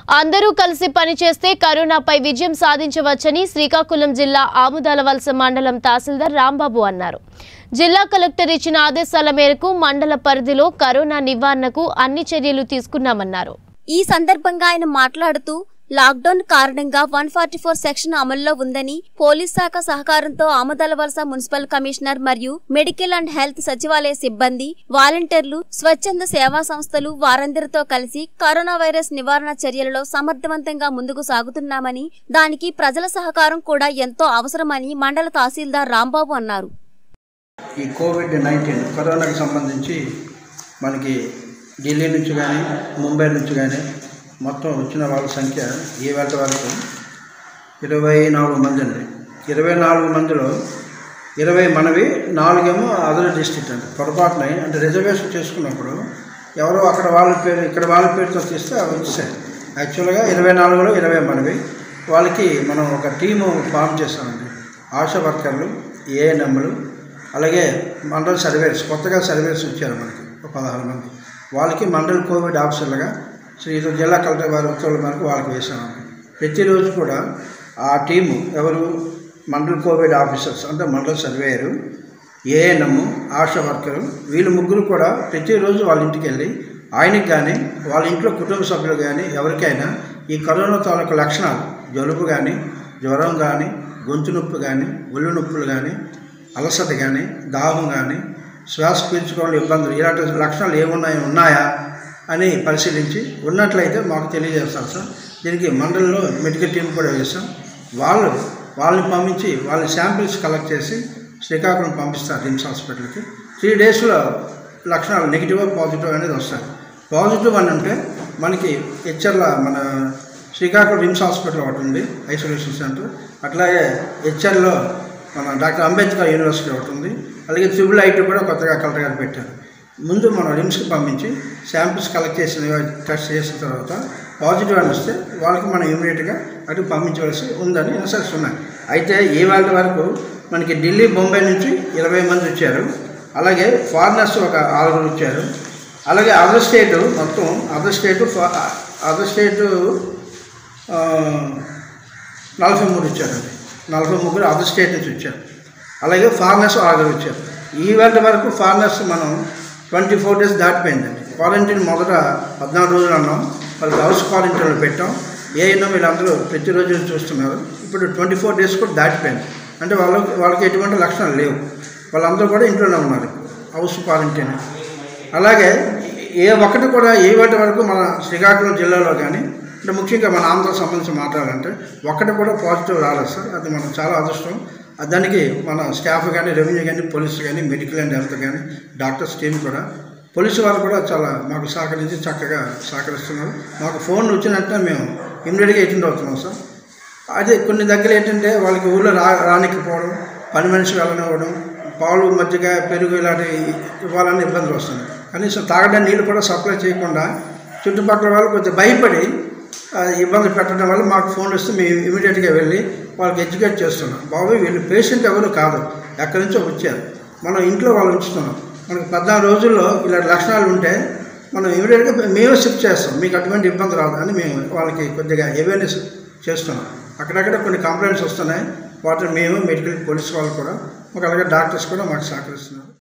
అందరూ కలిసి పనిచేస్తే కరోనాపై విజయం సాధించవచ్చని శ్రీకాకుళం జిల్లా ఆముదాలవలస మండలం తహసీల్దార్ రాంబాబు అన్నారు జిల్లా కలెక్టర్ ఇచ్చిన ఆదేశాల మేరకు మండల పరిధిలో కరోనా నివారణకు అన్ని చర్యలు తీసుకున్నామన్నారు ఈ సందర్భంగా ఆయన మాట్లాడుతూ లాక్డౌన్ కారణంగా వన్ ఫార్టీ ఫోర్ సెక్షన్ అమల్లో ఉందని పోలీస్ శాఖ సహకారంతో ఆమదలవలస మున్సిపల్ కమిషనర్ మరియు మెడికల్ అండ్ హెల్త్ సచివాలయ సిబ్బంది వాలంటీర్లు స్వచ్ఛంద సేవా సంస్థలు వారందరితో కలిసి కరోనా వైరస్ నివారణ చర్యలలో సమర్థవంతంగా ముందుకు సాగుతున్నామని దానికి ప్రజల సహకారం కూడా ఎంతో అవసరమని మండల తహసీల్దార్ రాంబాబు అన్నారు ఈ కోవిడ్ నైన్టీన్ కరోనాకి సంబంధించి మనకి ఢిల్లీ నుంచి కానీ ముంబై నుంచి కానీ మొత్తం వచ్చిన వాళ్ళ సంఖ్య ఈ వేళ వరకు ఇరవై నాలుగు మంది అండి ఇరవై నాలుగు మందిలో ఇరవై మనవి నాలుగేమో అదర్ డిస్ట్రిక్ట్ అండి పొరపాటున అంటే రిజర్వేషన్ చేసుకున్నప్పుడు ఎవరో అక్కడ వాళ్ళ పేరు ఇక్కడ వాళ్ళ పేరుతో తీస్తే అవి వచ్చాయి యాక్చువల్గా ఇరవై నాలుగులో ఇరవై మనవి వాళ్ళకి మనం ఒక టీము ఫామ్ చేస్తామండి ఆశా వర్కర్లు ఏఎన్ఎంలు అలాగే మండల సర్వేస్ కొత్తగా సర్వేస్ వచ్చారు మనకి ఒక పదహారు మంది వాళ్ళకి మండల్ కోవిడ్ ఆఫీసర్లుగా శ్రీ జిల్లా కలెక్టర్ వారి ఉత్తర్వుల మేరకు వాళ్ళకి వేసామండి ప్రతిరోజు కూడా ఆ టీము ఎవరు మండల్ కోవిడ్ ఆఫీసర్స్ అంటే మండల సర్వేయరు ఏఎన్ఎం ఆశా వర్కరు వీళ్ళు ముగ్గురు కూడా ప్రతిరోజు వాళ్ళ ఇంటికి వెళ్ళి ఆయనకి కానీ వాళ్ళ ఇంట్లో కుటుంబ సభ్యులు కానీ ఎవరికైనా ఈ కరోనా తాలూకు లక్షణాలు జలుబు కానీ జ్వరం కానీ గొంతు నొప్పి కానీ ఒళ్ళు నొప్పులు కానీ అలసట కానీ దాహం కానీ శ్వాస పీల్చుకోవడం ఇబ్బందులు ఇలాంటి లక్షణాలు ఏమున్నాయి ఉన్నాయా అని పరిశీలించి ఉన్నట్లయితే మాకు తెలియజేస్తాం సార్ దీనికి మండలంలో మెడికల్ టీం కూడా వేస్తాం వాళ్ళు వాళ్ళని పంపించి వాళ్ళ శాంపిల్స్ కలెక్ట్ చేసి శ్రీకాకుళం పంపిస్తారు రిమ్స్ హాస్పిటల్కి త్రీ డేస్లో లక్షణాలు నెగిటివ్ పాజిటివ్ అనేది వస్తాయి పాజిటివ్ అని అంటే మనకి హెచ్ఆర్ల మన శ్రీకాకుళం రిమ్స్ హాస్పిటల్ ఒకటి ఉంది ఐసోలేషన్ సెంటర్ అట్లాగే హెచ్ఆర్లో మన డాక్టర్ అంబేద్కర్ యూనివర్సిటీ ఒకటి ఉంది అలాగే త్రిబుల్ ఐటీ కూడా కొత్తగా కలెక్టర్ గారు పెట్టారు ముందు మనం రిమ్స్కి పంపించి శాంపిల్స్ కలెక్ట్ చేసిన టెస్ట్ చేసిన తర్వాత పాజిటివ్ అని వస్తే వాళ్ళకి మనం ఇమీడియట్గా అటు పంపించవలసి ఉందని ఇన్స్ట్రక్షన్ ఉన్నాయి అయితే ఈ వాళ్ళ వరకు మనకి ఢిల్లీ బొంబాయి నుంచి ఇరవై మంది వచ్చారు అలాగే ఫారినర్స్ ఒక ఆరుగురు వచ్చారు అలాగే అదర్ స్టేట్ మొత్తం అదర్ స్టేట్ అదర్ స్టేట్ నలభై మూడు వచ్చారండి నలభై ముగ్గురు అదర్ స్టేట్ నుంచి వచ్చారు అలాగే ఫారినర్స్ ఆరుగురు వచ్చారు ఈ వేళ వరకు ఫారినర్స్ మనం ట్వంటీ ఫోర్ డేస్ దాటిపోయిందండి క్వారంటైన్ మొదట పద్నాలుగు రోజులు అన్నాం వాళ్ళకి హౌస్ క్వారంటైన్లో పెట్టాం ఏ అయినా వీళ్ళందరూ ప్రతిరోజు చూస్తున్నారు ఇప్పుడు ట్వంటీ ఫోర్ డేస్ కూడా దాటిపోయింది అంటే వాళ్ళకి వాళ్ళకి ఎటువంటి లక్షణాలు లేవు వాళ్ళందరూ కూడా ఇంట్లోనే ఉన్నారు హౌస్ క్వారంటైన్ అలాగే ఏ ఒక్కటి కూడా ఏ వాటి వరకు మన శ్రీకాకుళం జిల్లాలో కానీ అంటే ముఖ్యంగా మన ఆంధ్ర సంబంధించి మాట్లాడాలంటే ఒక్కటి కూడా పాజిటివ్ రాలేదు సార్ అది మనం చాలా అదృష్టం దానికి మన స్టాఫ్ కానీ రెవెన్యూ కానీ పోలీస్ కానీ మెడికల్ అండ్ హెల్త్ కానీ డాక్టర్స్ టీమ్ కూడా పోలీసు వాళ్ళు కూడా చాలా మాకు సహకరించి చక్కగా సహకరిస్తున్నారు మాకు ఫోన్ వచ్చినట్టే మేము ఇమ్మీడియట్గా అటెండ్ అవుతున్నాం సార్ అదే కొన్ని దగ్గర ఏంటంటే వాళ్ళకి ఊళ్ళో రా రానికపోవడం పని మనిషి వెళ్ళనివ్వడం పాలు మజ్జిగ పెరుగు ఇలాంటివి ఇవ్వాలని ఇబ్బందులు వస్తుంది కనీసం తాగడానికి నీళ్ళు కూడా సప్లై చేయకుండా చుట్టుపక్కల వాళ్ళు కొంచెం భయపడి ఆ, ఇబ్బంది పెట్టడం వల్ల మాకు ఫోన్ వస్తే మేము ఇమీడియట్గా వెళ్ళి వాళ్ళకి ఎడ్యుకేట్ చేస్తున్నాం బాబు వీళ్ళు పేషెంట్ ఎవరు కాదు ఎక్కడి నుంచో వచ్చారు మనం ఇంట్లో వాళ్ళు ఉంచుతున్నాం మనకి పద్నాలుగు రోజుల్లో ఇలాంటి లక్షణాలు ఉంటే మనం ఇమీడియట్గా మేమే షిఫ్ట్ చేస్తాం మీకు అటువంటి ఇబ్బంది రాదు అని మేము వాళ్ళకి కొద్దిగా అవేర్నెస్ చేస్తున్నాం అక్కడక్కడ కొన్ని కంప్లైంట్స్ వస్తున్నాయి వాటిని మేము మెడికల్ పోలీస్ వాళ్ళు కూడా మాకు అలాగే డాక్టర్స్ కూడా మాకు సహకరిస్తున్నారు